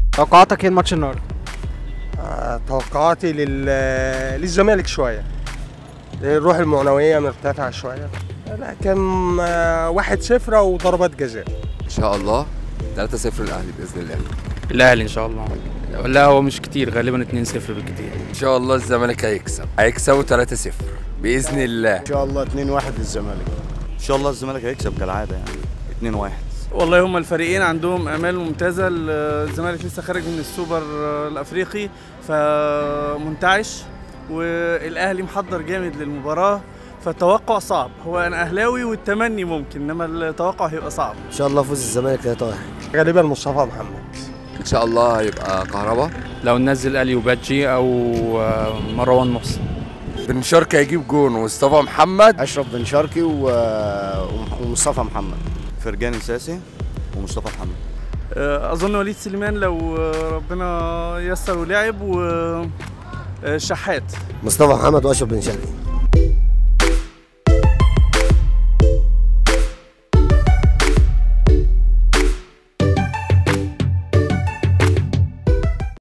توقعاتك ايه الماتش النهارده آه، توقعاتي لل... للزمالك شوية الروح المعنوية مرتفعة شوية لكن آه، واحد صفر وضربات جزاء ان شاء الله 3-0 الاهلي باذن الله الاهلي ان شاء الله لا هو مش كتير غالبا 2-0 بالكتير ان شاء الله الزمالك هيكسب هيكسبوا 3-0 باذن الله ان شاء الله 2-1 للزمالك ان شاء الله الزمالك هيكسب كالعاده يعني 2-1 والله هما الفريقين عندهم امال ممتازه الزمالك لسه خارج من السوبر الافريقي فمنتعش والاهلي محضر جامد للمباراه فالتوقع صعب هو انا اهلاوي والتمني ممكن انما التوقع هيبقى صعب ان شاء الله فوز الزمالك 3-1 غالبا مصطفى محمد ان شاء الله هيبقى كهربا لو ننزل الي وباتجي او آه، مروان محسن بن شرقي هيجيب جون ومصطفى محمد اشرف بن شرقي و... ومصطفى محمد فرجاني ساسي ومصطفى محمد اظن وليد سليمان لو ربنا يسر ولعب وشحات مصطفى محمد واشرف بن شرقي